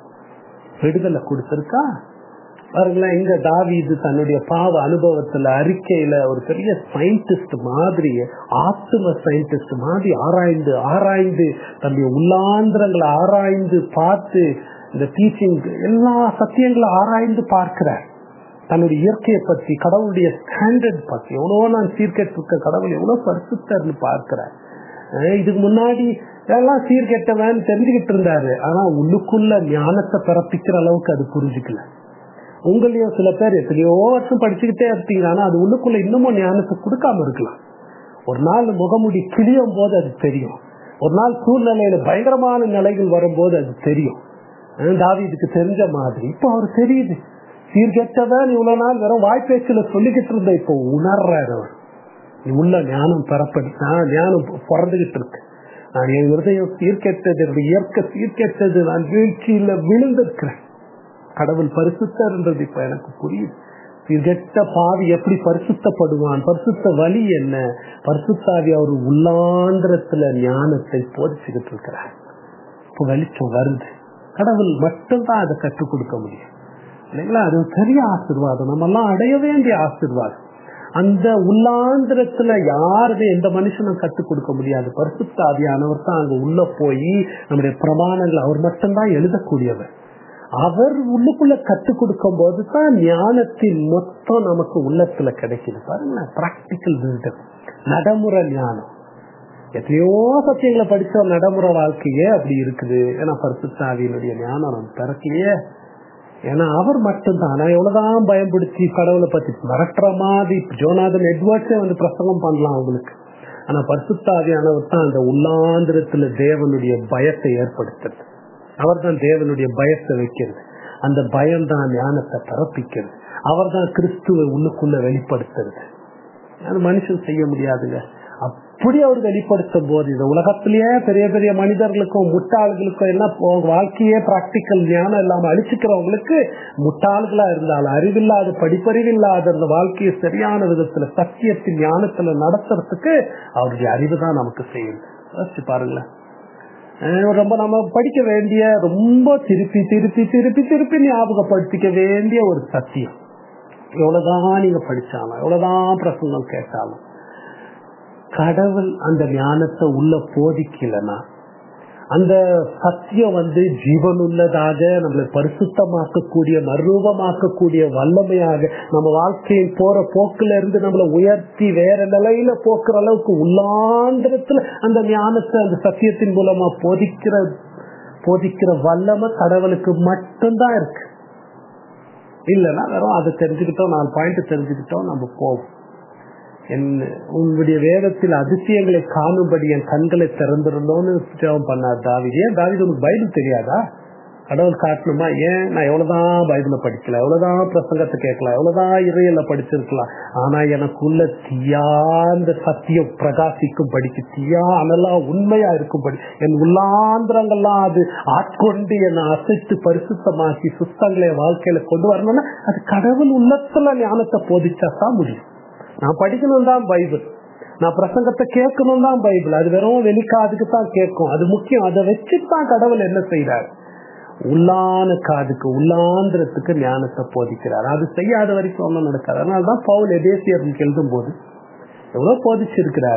விடுதலை கொடுத்திருக்கா பாருங்களேன் இங்க தாவீது தன்னுடைய பாவ அனுபவத்துல அறிக்கையில ஒரு பெரிய சயின்டிஸ்ட் மாதிரி ஆத்தும சயின்டிஸ்ட் மாதிரி ஆராய்ந்து ஆராய்ந்து தன்னுடைய உள்ளாந்திரங்களை ஆராய்ந்து பார்த்து இந்த டீச்சிங் எல்லா சத்தியங்களை ஆராய்ந்து பார்க்கிறார் தன்னுடைய இயற்கையை பற்றி கடவுளுடைய ஸ்டாண்டர்ட் பற்றி எவ்வளவு நான் சீர்கெட்டிருக்க கடவுள் எவ்வளவு பரிசுத்தர்னு பார்க்கிறார் அஹ் இதுக்கு முன்னாடி எல்லாம் சீர்கெட்டவன் தெரிஞ்சுக்கிட்டு இருந்தாரு ஆனா உள்ளுக்குள்ள ஞானத்தை பிறப்பிக்கிற அளவுக்கு அது புரிஞ்சுக்கல உங்களையும் சில பேர் எத்தனையோ வருஷம் படிச்சுக்கிட்டே இருப்பீங்க ஆனா அது உள்ளுக்குள்ள இன்னமும் ஞானத்தை கொடுக்காம இருக்கலாம் ஒரு நாள் முகமுடி கிளியும் போது அது தெரியும் ஒரு நாள் சூழ்நிலையில பயங்கரமான நிலைகள் வரும்போது அது தெரியும் அஹ் தாவீதுக்கு தெரிஞ்ச மாதிரி இப்போ அவர் தெரியுது சீர்கெட்டவன் இவ்வளவு நாள் வெறும் வாய்ப்பேச்சுல சொல்லிக்கிட்டு இருந்த இப்போ உணர்றாரு அவர் நீ உள்ள ஞானம் பெறப்படி நான் ஞானம் பிறந்துகிட்டு இருக்கு நான் என் இருதயம் சீர்கெட்டது என்னுடைய இயற்கை சீர்கெட்டது நான் வீழ்ச்சியில விழுந்திருக்கிறேன் கடவுள் பரிசுத்தர்ன்றது இப்ப எனக்கு புரியுது சீர்கெட்ட பாவி எப்படி பரிசுத்தப்படுவான் பரிசுத்த வழி என்ன பரிசுத்தாவி அவர் உள்ளாந்திரத்துல ஞானத்தை போதிச்சுக்கிட்டு இருக்கிறார் இப்போ வெளிச்சம் வருது கடவுள் மட்டும்தான் அதை கற்றுக் கொடுக்க முடியும் இல்லைங்களா அது ஒரு பெரிய ஆசிர்வாதம் நம்ம எல்லாம் அடைய வேண்டிய ஆசிர்வாதம் அந்த உள்ளாந்திரத்துல யாருமே எந்த மனுஷனும் கற்றுக் கொடுக்க முடியாது பரிசுத்த ஆவியானவர் தான் அங்க உள்ள போய் நம்முடைய பிரமாணங்கள் அவர் மட்டும்தான் எழுதக்கூடியவர் அவர் உள்ளுக்குள்ள கற்றுக் கொடுக்கும் போது தான் ஞானத்தின் மொத்தம் நமக்கு உள்ளத்துல கிடைக்குது பாருங்க பிராக்டிக்கல் வில்டம் நடைமுறை ஞானம் எத்தனையோ சத்தியங்களை படிச்ச நடைமுறை வாழ்க்கையே அப்படி இருக்குது ஏன்னா பரிசுத்தாவியினுடைய ஞானம் நம்ம பிறக்கலையே ஏன்னா அவர் மட்டும்தான் நான் எவ்வளவுதான் பயன்படுத்தி கடவுளை பத்தி மிரட்டுற மாதிரி ஜோனாதன் எட்வர்ட்ஸே வந்து பிரசங்கம் பண்ணலாம் அவங்களுக்கு ஆனா பரிசுத்தாவியானவர் தான் அந்த உள்ளாந்திரத்துல தேவனுடைய பயத்தை ஏற்படுத்துறது அவர் தான் தேவனுடைய பயத்தை வைக்கிறது அந்த பயம் தான் ஞானத்தை பரப்பிக்கிறது அவர் தான் கிறிஸ்துவை உள்ளுக்குள்ள வெளிப்படுத்துறது அது மனுஷன் செய்ய முடியாதுங்க அப்படி அவர் வெளிப்படுத்தும் போது இந்த உலகத்திலேயே பெரிய பெரிய மனிதர்களுக்கும் முட்டாள்களுக்கும் என்ன வாழ்க்கையே பிராக்டிக்கல் ஞானம் இல்லாம அழிச்சுக்கிறவங்களுக்கு முட்டாள்களா இருந்தாலும் அறிவில்லாத படிப்பறிவில்லாத அந்த வாழ்க்கையை சரியான விதத்துல சத்தியத்தின் ஞானத்துல நடத்துறதுக்கு அவருடைய அறிவு தான் நமக்கு செய்யுது யோசிச்சு பாருங்களேன் ரொம்ப நம்ம படிக்க வேண்டிய ரொம்ப திருப்பி திருப்பி திருப்பி திருப்பி ஞாபகப்படுத்திக்க வேண்டிய ஒரு சத்தியம் எவ்வளவுதான் நீங்க படிச்சாலும் எவ்வளவுதான் பிரசங்கம் கேட்டாலும் கடவுள் அந்த ஞானத்தை உள்ள போதிக்கலனா அந்த சத்தியம் வந்து ஜீவனுள்ளதாக நம்மளை பரிசுத்தமாக்கக்கூடிய மறுரூபமாக்கக்கூடிய வல்லமையாக நம்ம வாழ்க்கையில் போற போக்குல இருந்து நம்மளை உயர்த்தி வேற நிலையில போக்குற அளவுக்கு உள்ளாந்திரத்துல அந்த ஞானத்தை அந்த சத்தியத்தின் மூலமா போதிக்கிற போதிக்கிற வல்லமை கடவுளுக்கு மட்டும்தான் இருக்கு இல்லைன்னா வெறும் அதை தெரிஞ்சுக்கிட்டோம் நாலு பாயிண்ட் தெரிஞ்சுக்கிட்டோம் நம்ம போவோம் என் உங்களுடைய வேதத்தில் அதிசயங்களை காணும்படி என் கண்களை திறந்திருந்தோன்னு ஜெபம் பண்ணார் தாவிது ஏன் தாவிது உங்களுக்கு பைபிள் தெரியாதா கடவுள் காட்டணுமா ஏன் நான் எவ்வளவுதான் பைபிள படிக்கல எவ்வளவுதான் பிரசங்கத்தை கேட்கலாம் எவ்வளவுதான் இறையில படிச்சிருக்கலாம் ஆனா எனக்குள்ள தீயாந்த சத்தியம் பிரகாசிக்கும் படிக்கு தீயா அனலாம் உண்மையா இருக்கும்படி என் உள்ளாந்திரங்கள்லாம் அது ஆட்கொண்டு என்னை அசைத்து பரிசுத்தமாக்கி சுத்தங்களை வாழ்க்கையில கொண்டு வரணும்னா அது கடவுள் உள்ளத்துல ஞானத்தை போதிச்சா தான் முடியும் நான் படிக்கணும் தான் பைபிள் நான் பிரசங்கத்தை கேட்கணும் தான் பைபிள் அது வெறும் வெளிக்காதுக்கு தான் கேட்கும் அது முக்கியம் அதை வச்சுதான் கடவுள் என்ன செய்யறாரு உள்ளான காதுக்கு உள்ளாந்திரத்துக்கு ஞானத்தை போதிக்கிறார் அது செய்யாத வரைக்கும் ஒன்றும் நடக்காது அதனாலதான் பவுல் எதேசியர்களுக்கு எழுதும் போது எவ்வளவு போதிச்சிருக்கிறார்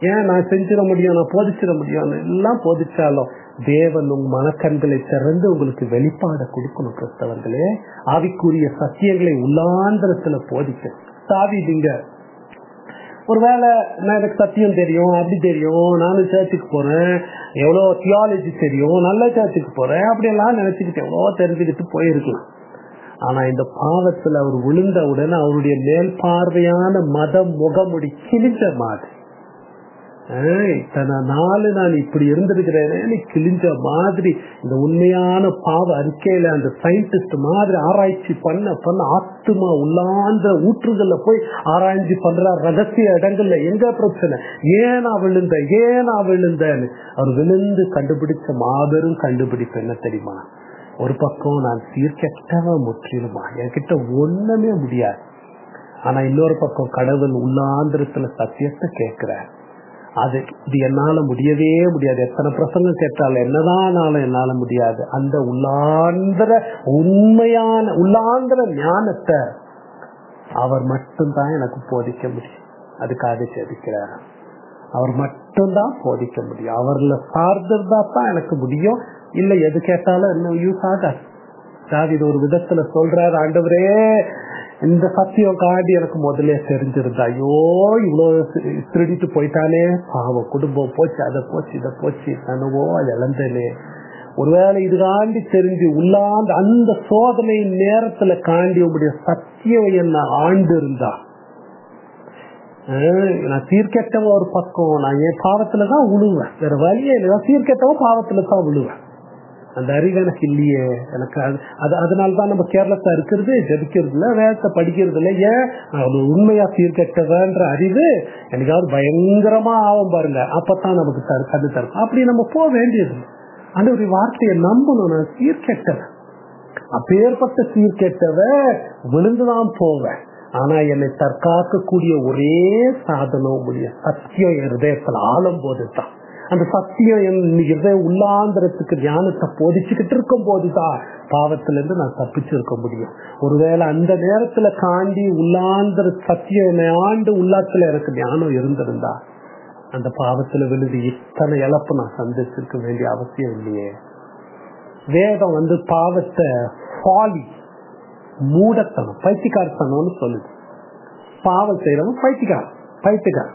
ஏன் நான் செஞ்சிட முடியும் நான் போதிச்சிட முடியும் எல்லாம் போதிச்சாலும் தேவன் உங்க மனக்கண்களை திறந்து உங்களுக்கு வெளிப்பாட கொடுக்கணும் கிறிஸ்தவர்களே ஆவிக்குரிய சத்தியங்களை உள்ளாந்திரத்துல போதிக்க தாவிதிங்க ஒருவேளை நான் எனக்கு சத்தியம் தெரியும் அப்படி தெரியும் நானும் சர்ச்சுக்கு போறேன் எவ்வளோ தியாலஜி தெரியும் நல்ல சர்ச்சுக்கு போறேன் அப்படியெல்லாம் நினைச்சுக்கிட்டு எவ்வளோ தெரிஞ்சுக்கிட்டு போயிருக்கலாம் ஆனா இந்த பாவத்துல அவர் விழுந்த உடனே அவருடைய மேல் பார்வையான மத முகமுடி கிழிஞ்ச மாதிரி இத்தனை நாள் நான் இப்படி இருந்திருக்கிறேன்னு கிழிஞ்ச மாதிரி இந்த உண்மையான பாவ அறிக்கையில அந்த சயின்டிஸ்ட் மாதிரி ஆராய்ச்சி பண்ண பண்ண ஆத்துமா உள்ளாந்த ஊற்றுகள்ல போய் ஆராய்ச்சி பண்ற ரகசிய இடங்கள்ல எங்க பிரச்சனை ஏன் நான் விழுந்த ஏன் நான் விழுந்தேன்னு அவர் விழுந்து கண்டுபிடிச்ச மாபெரும் கண்டுபிடிப்பு என்ன தெரியுமா ஒரு பக்கம் நான் சீர்கெட்டவ முற்றிலுமா என்கிட்ட ஒண்ணுமே முடியாது ஆனா இன்னொரு பக்கம் கடவுள் உள்ளாந்திரத்துல சத்தியத்தை கேட்கிறார் அது இது என்னால முடியவே முடியாது எத்தனை பிரசங்கம் கேட்டாலும் என்னதான் என்னால முடியாது அந்த உள்ளாந்திர உண்மையான உள்ளாந்திர ஞானத்தை அவர் மட்டும்தான் எனக்கு போதிக்க முடியும் அதுக்காக செதுக்கிறார் அவர் மட்டும்தான் போதிக்க முடியும் அவர்ல சார்ந்திருந்தா தான் எனக்கு முடியும் இல்ல எது கேட்டாலும் இன்னும் யூஸ் ஆகாது சார் இது ஒரு விதத்துல சொல்றாரு ஆண்டவரே இந்த சத்தியம் காண்டி எனக்கு முதல்ல தெரிஞ்சிருந்தா ஐயோ இவ்வளவு திருடிட்டு போயிட்டானே பாவம் குடும்பம் போச்சு அதை போச்சு இதை போச்சு கனவோ அது இழந்தனே ஒருவேளை இது காண்டி தெரிஞ்சு உள்ளாந்து அந்த சோதனை நேரத்துல காண்டி உங்களுடைய சத்தியம் என்ன ஆண்டு இருந்தா நான் சீர்கெட்டவன் ஒரு பக்கம் நான் என் பாவத்துலதான் விழுவேன் வேற வழியே இல்லை சீர்கெட்டவன் பாவத்துல தான் விழுவேன் அந்த அறிவு எனக்கு இல்லையே எனக்கு அது அதனாலதான் நம்ம கேரளத்தா இருக்கிறது ஜபிக்கிறது இல்ல வேதத்தை படிக்கிறது இல்ல ஏன் அது உண்மையா சீர்கெட்டவன்ற அறிவு எனக்காவது பயங்கரமா ஆகும் பாருங்க அப்பதான் நமக்கு தரு கண்டு தரும் அப்படி நம்ம போக வேண்டியது அந்த ஒரு வார்த்தையை நம்பணும் நான் சீர்கெட்டவன் அப்பேற்பட்ட சீர்கெட்டவ விழுந்துதான் போவேன் ஆனா என்னை தற்காக்கக்கூடிய ஒரே சாதனம் உடைய சத்தியம் இருதயத்தில் ஆளும் போதுதான் அந்த சத்தியம் என் இதய உள்ளாந்திரத்துக்கு ஞானத்தை போதிச்சுக்கிட்டு இருக்கும் போதுதான் பாவத்துல இருந்து நான் தப்பிச்சு இருக்க முடியும் ஒருவேளை அந்த நேரத்துல காண்டி உள்ளாந்திர சத்தியம் என்னை ஆண்டு உள்ளாத்துல எனக்கு ஞானம் இருந்திருந்தா அந்த பாவத்துல விழுது இத்தனை இழப்பு நான் சந்திச்சிருக்க வேண்டிய அவசியம் இல்லையே வேதம் வந்து பாவத்தை ஃபாலி மூடத்தனம் பைத்தியக்காரத்தனம்னு சொல்லுது பாவம் செய்யறவன் பைத்தியக்கார பைத்தியக்கார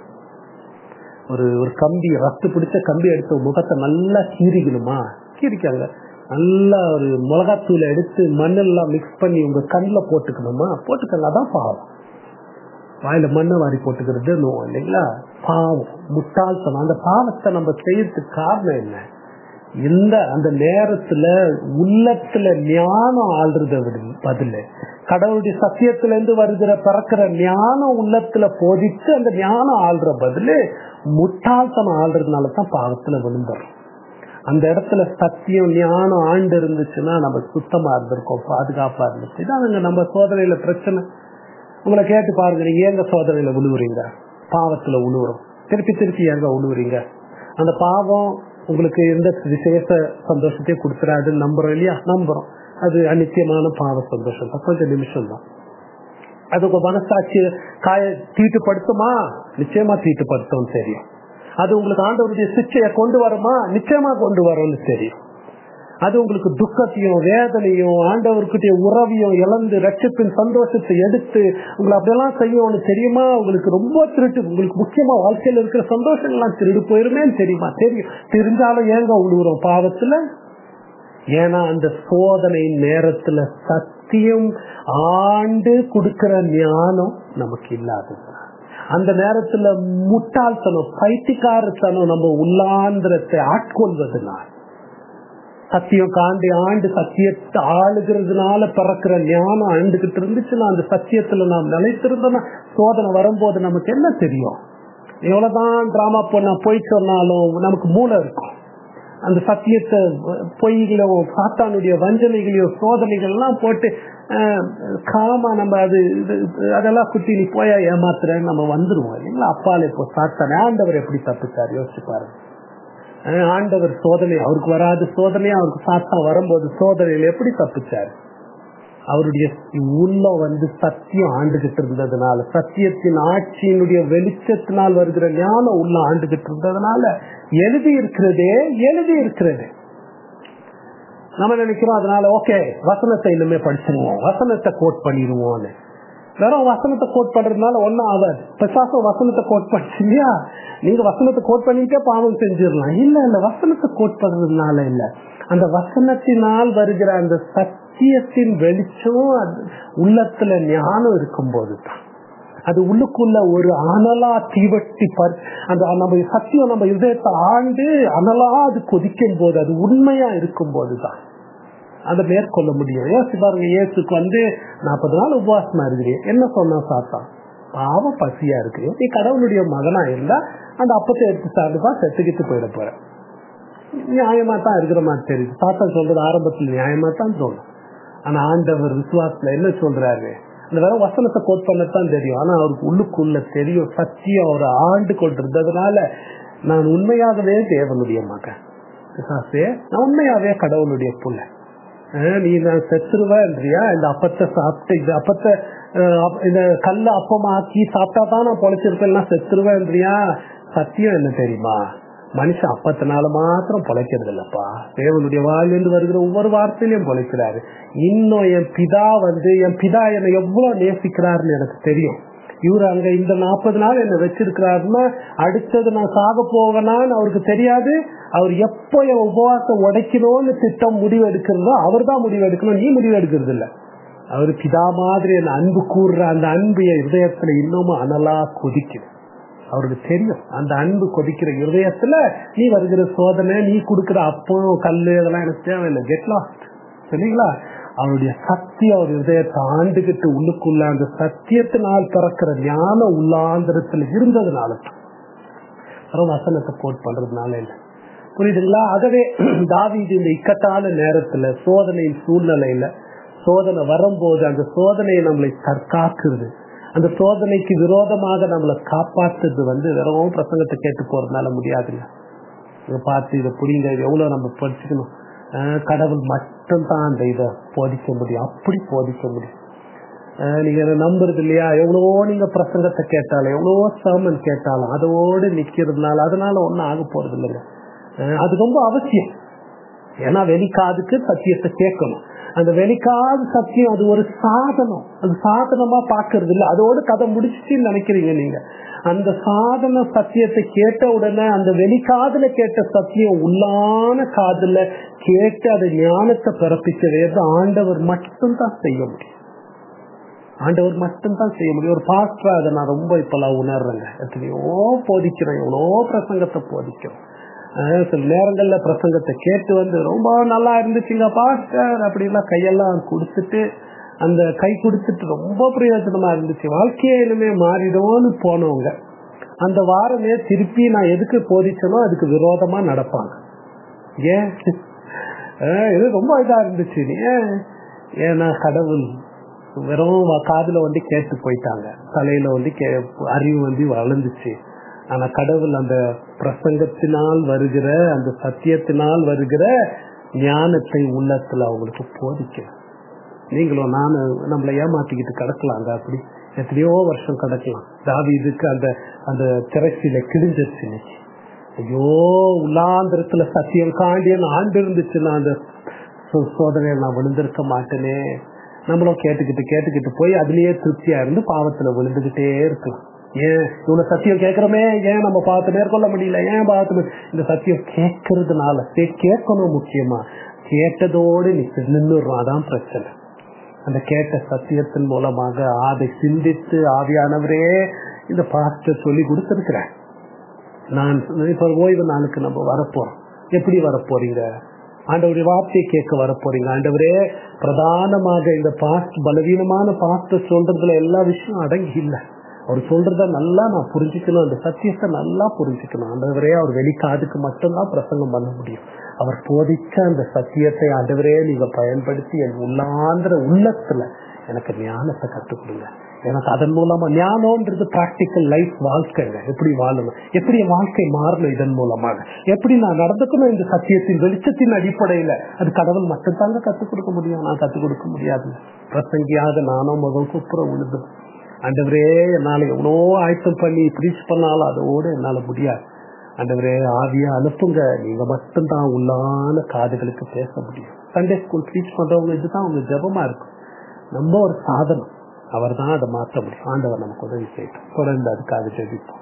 ஒரு ஒரு கம்பி ரத்து பிடிச்ச கம்பி எடுத்து முகத்தை நல்லா கீறிக்கணுமா கீரிக்காங்க நல்லா ஒரு மிளகாத்தூளை எடுத்து மண்ணெல்லாம் மிக்ஸ் பண்ணி உங்க கண்ணில் போட்டுக்கணுமா போட்டுக்கங்க அதான் பாவம் வாயில மண்ணை வாரி போட்டுக்கிறது நோ இல்லைங்களா பாவம் முட்டாள்தனம் அந்த பாவத்தை நம்ம செய்யறதுக்கு காரணம் என்ன இந்த அந்த நேரத்துல உள்ளத்துல ஞானம் ஆள்றத விட பதில் கடவுளுடைய சத்தியத்துல இருந்து வருகிற பிறக்கிற ஞானம் உள்ளத்துல போதிச்சு அந்த ஞானம் ஆள்ற பதில் முட்டாள்தனம் ஆள்றதுனால தான் பாவத்துல விழுந்துடும் அந்த இடத்துல சத்தியம் ஞானம் ஆண்டு இருந்துச்சுன்னா நம்ம சுத்தமா இருந்திருக்கோம் பாதுகாப்பா இருந்துச்சு இதான் நம்ம சோதனையில பிரச்சனை உங்களை கேட்டு பாருங்க நீங்க ஏங்க சோதனையில விழுவுறீங்க பாவத்துல உழுவுறோம் திருப்பி திருப்பி ஏங்க உழுவுறீங்க அந்த பாவம் உங்களுக்கு எந்த விசேஷ சந்தோஷத்தையும் கொடுத்துறாதுன்னு நம்புறோம் இல்லையா நம்புறோம் அது அநிச்சயமான பாவ சந்தோஷம் தான் கொஞ்சம் நிமிஷம் தான் அது உங்க மனசாட்சி காய தீட்டுப்படுத்துமா நிச்சயமா தீட்டுப்படுத்தும் தெரியும் அது உங்களுக்கு ஆண்டவருடைய சிச்சையை கொண்டு வருமா நிச்சயமா கொண்டு வரும்னு தெரியும் அது உங்களுக்கு துக்கத்தையும் வேதனையும் ஆண்டவர்கிட்ட உறவையும் இழந்து ரட்சத்தின் சந்தோஷத்தை எடுத்து உங்களை அப்படியெல்லாம் செய்யும்னு தெரியுமா உங்களுக்கு ரொம்ப திருட்டு உங்களுக்கு முக்கியமா வாழ்க்கையில இருக்கிற சந்தோஷங்கள்லாம் திருடு போயிருமேன்னு தெரியுமா தெரியும் தெரிஞ்சாலும் ஏங்க உழுவுறோம் பாவத்துல ஏன்னா அந்த சோதனை நேரத்துல சத்தியம் ஆண்டு கொடுக்கிற ஞானம் நமக்கு இல்லாதது அந்த நேரத்துல முட்டாள்தனம் பைத்தியக்காரத்தனம் நம்ம உள்ளாந்திரத்தை ஆட்கொள்வதனால் சத்தியம் காண்டி ஆண்டு சத்தியத்தை ஆளுகிறதுனால பிறக்கிற ஞானம் ஆண்டுகிட்டு இருந்துச்சுன்னா அந்த சத்தியத்துல நாம் நிலைத்திருந்தோம்னா சோதனை வரும்போது நமக்கு என்ன தெரியும் எவ்வளவுதான் டிராமா பண்ண போய் சொன்னாலும் நமக்கு மூளை இருக்கும் அந்த சத்தியத்தை பொய்களோ சாத்தானுடைய வஞ்சனைகளையோ சோதனைகள் எல்லாம் போட்டு காமா நம்ம அது அதெல்லாம் குத்தி நீ போயா ஏமாத்துறேன்னு நம்ம வந்துருவோம் இல்லைங்களா அப்பால இப்போ சாத்தானே ஆண்டவர் எப்படி தப்பிச்சார் யோசிச்சு பாருங்க ஆண்டவர் சோதனை அவருக்கு வராது சோதனை அவருக்கு சாத்தா வரும்போது சோதனையில் எப்படி தப்பிச்சாரு அவருடைய உள்ளம் வந்து சத்தியம் ஆண்டுகிட்டு இருந்ததுனால சத்தியத்தின் ஆட்சியினுடைய வெளிச்சத்தினால் வருகிற ஞானம் உள்ள ஆண்டுகிட்டு இருந்ததுனால எழுதி இருக்கிறதே எழுதி இருக்கிறது நம்ம நினைக்கிறோம் அதனால ஓகே வசனத்தை இனிமே படிச்சிருவோம் வசனத்தை கோட் பண்ணிடுவோம்னு வெறும் வசனத்தை கோட் பண்றதுனால ஒன்னும் ஆகாது பிரசாசம் வசனத்தை கோட் பண்ணிச்சு இல்லையா நீங்க வசனத்தை கோட் பண்ணிட்டே பாவம் செஞ்சிடலாம் இல்ல இல்ல வசனத்தை கோட் பண்றதுனால இல்ல அந்த வசனத்தினால் வருகிற அந்த சத்தியத்தின் வெளிச்சம் அது உள்ளத்துல ஞானம் இருக்கும் போதுதான் அது உள்ளுக்குள்ள ஒரு அனலா தீவட்டி பற் அந்த நம்ம சத்தியம் நம்ம இதயத்தை ஆண்டு அனலா அது கொதிக்கும் போது அது உண்மையா இருக்கும் போதுதான் அதை மேற்கொள்ள முடியும் யோசி பாருங்க இயேசுக்கு வந்து நாற்பது நாள் உபவாசமா இருக்கிறீங்க என்ன சொன்னா சாத்தா பாவம் பசியா இருக்கு நீ கடவுளுடைய மகனா இருந்தா அந்த அப்பத்தை எடுத்து சாப்பிட்டுப்பா செத்துக்கிட்டு போயிட போற நியாயமா தான் இருக்கிற மாதிரி தெரியுது சாத்தா சொல்றது ஆரம்பத்துல நியாயமா தான் தோணும் ஆனா ஆண்டவர் விசுவாசத்துல என்ன சொல்றாரு அந்த வேற வசனத்தை கோட் பண்ணத்தான் தெரியும் ஆனா அவருக்கு உள்ளுக்குள்ள தெரியும் சத்தியம் அவர் ஆண்டு கொண்டிருந்ததுனால நான் உண்மையாகவே தேவனுடைய மகன் பிசாசே நான் உண்மையாவே கடவுளுடைய புள்ள நீ நான் செத்துருவேன்றியா இந்த அப்பத்தை சாப்பிட்டு இந்த அப்பத்தை இந்த கல்ல அப்பமாக்கி சாப்பிட்டா தான் நான் பொழைச்சிருப்பேன் செத்துருவேன்றியா சத்தியம் என்ன தெரியுமா மனுஷன் அப்பத்தினால மாத்திரம் பொழைக்கிறது இல்லப்பா தேவனுடைய வாழ்ந்து வருகிற ஒவ்வொரு வார்த்தையிலையும் பொழைக்கிறாரு இன்னும் என் பிதா வந்து என் பிதா என்னை எவ்வளவு நேசிக்கிறாருன்னு எனக்கு தெரியும் இவர் அங்க இந்த நாற்பது நாள் என்ன வச்சிருக்கிறாருன்னா அடுத்தது நான் சாக போவேனான்னு அவருக்கு தெரியாது அவர் எப்போ என் உபவாசம் உடைக்கணும்னு திட்டம் முடிவு எடுக்கிறதோ அவர் தான் முடிவு எடுக்கணும் நீ முடிவு எடுக்கிறது இல்ல அவர் பிதா மாதிரி என் அன்பு கூறுற அந்த அன்பு என் இதயத்துல இன்னமும் அனலா கொதிக்குது அவருக்கு தெரியும் அந்த அன்பு கொதிக்கிற இருதயத்துல நீ வருகிற சோதனை நீ கொடுக்கிற அப்பம் கல்லு அதெல்லாம் எனக்கு தேவையில்லை கெட்லாம் சரிங்களா அவருடைய சத்தியம் அவர் இதயத்தை ஆண்டுகிட்டு உள்ளுக்குள்ள அந்த சத்தியத்தினால் பிறக்கிற ஞான உள்ளாந்திரத்துல இருந்ததுனால வசனத்தை கோட் பண்றதுனால இல்லை புரியுதுங்களா ஆகவே தாவீது இந்த இக்கட்டான நேரத்துல சோதனையின் சூழ்நிலையில சோதனை வரும்போது அந்த சோதனையை நம்மளை தற்காக்குறது அந்த சோதனைக்கு விரோதமாக நம்மளை காப்பாற்றுறது வந்து வெறும் பிரசங்கத்தை கேட்டு போறதுனால முடியாதுங்க இதை பார்த்து இதை புரியுங்க எவ்வளவு நம்ம படிச்சுக்கணும் கடவுள் மட்டும்தான் அந்த இதை போதிக்க முடியும் அப்படி போதிக்க முடியும் நீங்க நம்புறது இல்லையா எவ்வளவோ நீங்க பிரசங்கத்தை கேட்டாலும் எவ்வளவோ சர்மன் கேட்டாலும் அதோடு நிக்கிறதுனால அதனால ஒன்னும் ஆக போறது இல்லைங்க அது ரொம்ப அவசியம் ஏன்னா வெளிக்காதுக்கு சத்தியத்தை கேட்கணும் அந்த வெளிக்காது சத்தியம் அது ஒரு சாதனம் அது சாதனமா பாக்குறது இல்ல அதோடு கதை முடிச்சுன்னு நினைக்கிறீங்க நீங்க அந்த சாதன சத்தியத்தை கேட்ட உடனே அந்த வெளிக்காதுல கேட்ட சத்தியம் உள்ளான காதுல கேட்டு அது ஞானத்தை பிறப்பிக்க வேறு ஆண்டவர் மட்டும்தான் செய்ய முடியும் ஆண்டவர் மட்டும்தான் செய்ய முடியும் ஒரு பாஸ்டரா அதை நான் ரொம்ப இப்பெல்லாம் உணர்றேங்க எத்தனையோ போதிக்கிறேன் எவ்வளோ பிரசங்கத்தை போதிக்கிறோம் சில நேரங்கள்ல பிரசங்கத்தை கேட்டு வந்து ரொம்ப நல்லா இருந்துச்சுங்க பாஸ்டர் அப்படிலாம் கையெல்லாம் கொடுத்துட்டு அந்த கை கொடுத்துட்டு ரொம்ப பிரயோஜனமா இருந்துச்சு வாழ்க்கையே இனிமே மாறிடும்னு போனவங்க அந்த வாரமே திருப்பி நான் எதுக்கு போதிச்சனோ அதுக்கு விரோதமா நடப்பாங்க ஏன் இது ரொம்ப இதா இருந்துச்சு ஏன் ஏன்னா கடவுள் வெறும் காதுல வந்து கேட்டு போயிட்டாங்க தலையில வந்து அறிவு வந்து வளர்ந்துச்சு ஆனா கடவுள் அந்த பிரசங்கத்தினால் வருகிற அந்த சத்தியத்தினால் வருகிற ஞானத்தை உள்ளத்துல அவங்களுக்கு போதிக்கணும் நீங்களும் நானும் நம்மளை ஏமாத்திக்கிட்டு கிடக்கலாங்க அப்படி எத்தனையோ வருஷம் கிடக்கலாம் தாவி இதுக்கு அந்த அந்த திரைச்சியில கிழிஞ்சிருச்சு இன்னைக்கு ஐயோ உள்ளாந்திரத்துல சத்தியம் காண்டியன் ஆண்டு இருந்துச்சுன்னா அந்த சோதனையில் நான் விழுந்திருக்க மாட்டேனே நம்மளும் கேட்டுக்கிட்டு கேட்டுக்கிட்டு போய் அதுலயே திருப்தியா இருந்து பாவத்துல விழுந்துகிட்டே இருக்கலாம் ஏன் இவ்வளவு சத்தியம் கேட்கிறோமே ஏன் நம்ம பார்த்து மேற்கொள்ள முடியல ஏன் பார்த்து இந்த சத்தியம் கேட்கறதுனால கேட்கணும் முக்கியமா கேட்டதோடு நீ நின்றுடுறோம் அதான் பிரச்சனை அந்த கேட்ட சத்தியத்தின் மூலமாக அதை சிந்தித்து ஆவியானவரே இந்த பாஸ்டர் சொல்லி கொடுத்திருக்கிறேன் நான் இப்ப ஓய்வு நாளுக்கு நம்ம வரப்போறோம் எப்படி வரப்போறீங்க ஆண்டவருடைய வார்த்தையை கேட்க வரப்போறீங்க ஆண்டவரே பிரதானமாக இந்த பாஸ்ட் பலவீனமான பாஸ்டர் சொல்றதுல எல்லா விஷயம் அடங்கி இல்லை அவர் சொல்றத நல்லா நான் புரிஞ்சுக்கணும் அந்த சத்தியத்தை நல்லா புரிஞ்சுக்கணும் ஆண்டவரே அவர் வெளிக்காதுக்கு மட்டும்தான் பிரசங்கம் பண்ண முடியும் அவர் போதிச்ச அந்த சத்தியத்தை ஆண்டவரே நீங்க பயன்படுத்தி என் உள்ளாந்திர உள்ளத்துல எனக்கு ஞானத்தை கற்றுக் கொடுங்க எனக்கு அதன் மூலமா ஞானம்ன்றது பிராக்டிக்கல் லைஃப் வாழ்க்கைங்க எப்படி வாழணும் எப்படி என் வாழ்க்கை மாறணும் இதன் மூலமாக எப்படி நான் நடந்துக்கணும் இந்த சத்தியத்தின் வெளிச்சத்தின் அடிப்படையில அது கடவுள் மட்டும்தாங்க கத்துக் கொடுக்க முடியும் நான் கத்துக் கொடுக்க முடியாது பிரசங்கியாக நானும் முகம் குப்புற உழுது ஆண்டவரே என்னால எவ்வளோ ஆயத்தம் பண்ணி ப்ரீச் பண்ணாலும் அதோட என்னால முடியாது ஆண்டவரே ஆவியா அனுப்புங்க நீங்க மட்டும்தான் உள்ளான காதுகளுக்கு பேச முடியும் சண்டே ஸ்கூல் ப்ரீச் பண்றவங்க இதுதான் உங்க ஜெபமா இருக்கும் நம்ம ஒரு சாதனம் அவர் தான் அதை மாற்ற முடியும் ஆண்டவர் நமக்கு உதவி செய்யட்டும் தொடர்ந்து அதுக்காக ஜெபிப்போம்